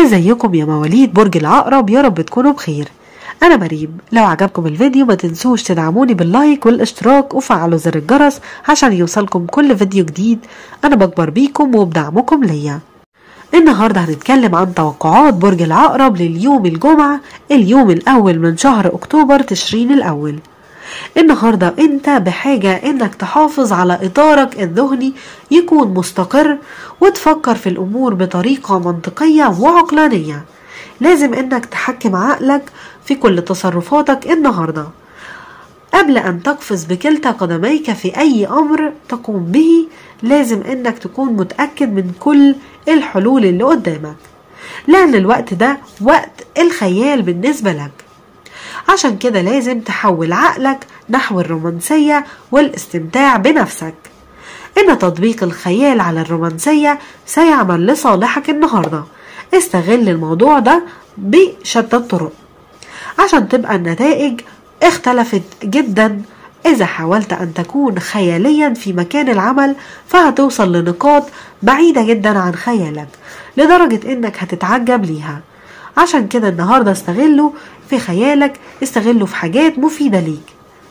ازيكم يا مواليد برج العقرب يا رب تكونوا بخير انا مريم لو عجبكم الفيديو ما تنسوش تدعموني باللايك والاشتراك وفعلوا زر الجرس عشان يوصلكم كل فيديو جديد انا بكبر بيكم وبدعمكم ليا النهاردة هنتكلم عن توقعات برج العقرب لليوم الجمعة اليوم الأول من شهر أكتوبر تشرين الأول النهاردة انت بحاجة انك تحافظ على اطارك الذهني يكون مستقر وتفكر في الامور بطريقة منطقية وعقلانية لازم انك تحكم عقلك في كل تصرفاتك النهاردة قبل ان تقفز بكلتا قدميك في اي امر تقوم به لازم انك تكون متأكد من كل الحلول اللي قدامك لان الوقت ده وقت الخيال بالنسبة لك عشان كده لازم تحول عقلك نحو الرومانسية والاستمتاع بنفسك إن تطبيق الخيال على الرومانسية سيعمل لصالحك النهاردة استغل الموضوع ده بشتى الطرق عشان تبقى النتائج اختلفت جدا إذا حاولت أن تكون خياليا في مكان العمل فهتوصل لنقاط بعيدة جدا عن خيالك لدرجة إنك هتتعجب ليها عشان كده النهاردة استغله في خيالك استغله في حاجات مفيدة ليك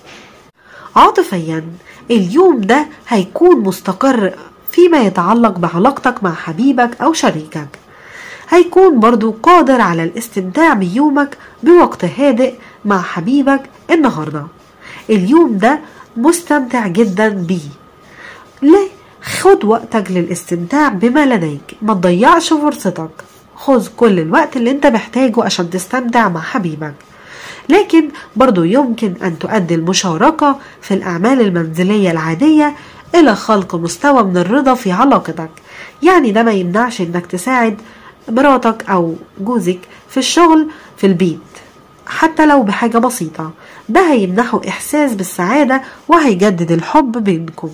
عاطفيا اليوم ده هيكون مستقر فيما يتعلق بعلاقتك مع حبيبك أو شريكك هيكون برضو قادر على الاستمتاع بيومك بوقت هادئ مع حبيبك النهاردة اليوم ده مستمتع جدا بيه ليه؟ خد وقتك للاستمتاع بما لديك ما تضيعش فرصتك خذ كل الوقت اللي انت محتاجه عشان تستمتع مع حبيبك لكن برضو يمكن أن تؤدي المشاركة في الأعمال المنزلية العادية إلى خلق مستوى من الرضا في علاقتك يعني ده ما يمنعش إنك تساعد مراتك أو جوزك في الشغل في البيت حتى لو بحاجة بسيطة ده هيمنحه إحساس بالسعادة وهيجدد الحب بينكم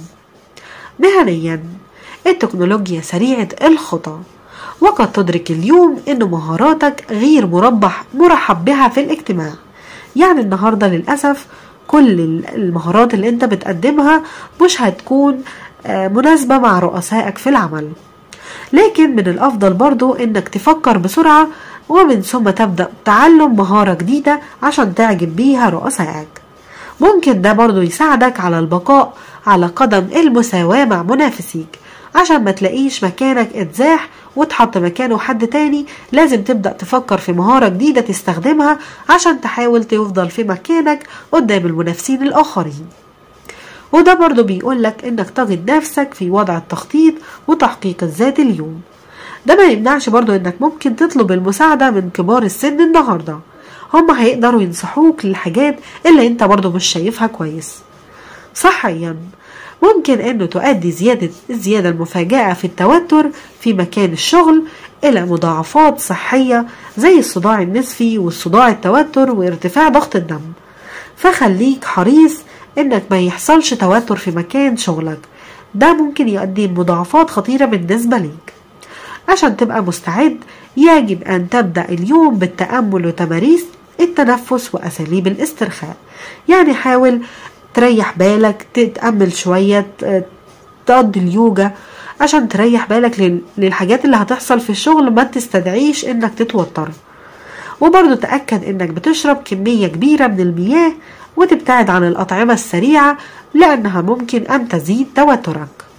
مهنيا التكنولوجيا سريعة الخطى وقد تدرك اليوم أن مهاراتك غير مربح مرحب بها في الاجتماع يعني النهاردة للأسف كل المهارات اللي انت بتقدمها مش هتكون مناسبة مع رؤسائك في العمل لكن من الأفضل برضو انك تفكر بسرعة ومن ثم تبدأ تعلم مهارة جديدة عشان تعجب بيها رؤسائك ممكن ده برضو يساعدك على البقاء على قدم المساواة مع منافسيك عشان ما تلاقيش مكانك اتزاح وتحط مكانه حد تاني لازم تبدأ تفكر في مهارة جديدة تستخدمها عشان تحاول تفضل في مكانك قدام المنافسين الآخرين وده برضو بيقولك انك تجد نفسك في وضع التخطيط وتحقيق الذات اليوم ده ما يمنعش برضو انك ممكن تطلب المساعدة من كبار السن النهاردة هم هيقدروا ينصحوك للحاجات اللي انت برضو مش شايفها كويس صحيا ممكن انه تؤدي زيادة الزيادة المفاجئة في التوتر في مكان الشغل الى مضاعفات صحية زي الصداع النصفي والصداع التوتر وارتفاع ضغط الدم فخليك حريص انك ما يحصلش توتر في مكان شغلك ده ممكن يؤدي لمضاعفات خطيرة بالنسبة ليك عشان تبقى مستعد يجب ان تبدأ اليوم بالتأمل وتماريس التنفس وأساليب الاسترخاء يعني حاول تريح بالك تتأمل شوية تقضي اليوجا عشان تريح بالك للحاجات اللي هتحصل في الشغل ما تستدعيش انك تتوتر وبرضه تأكد انك بتشرب كمية كبيرة من المياه وتبتعد عن الأطعمة السريعة لأنها ممكن أن تزيد توترك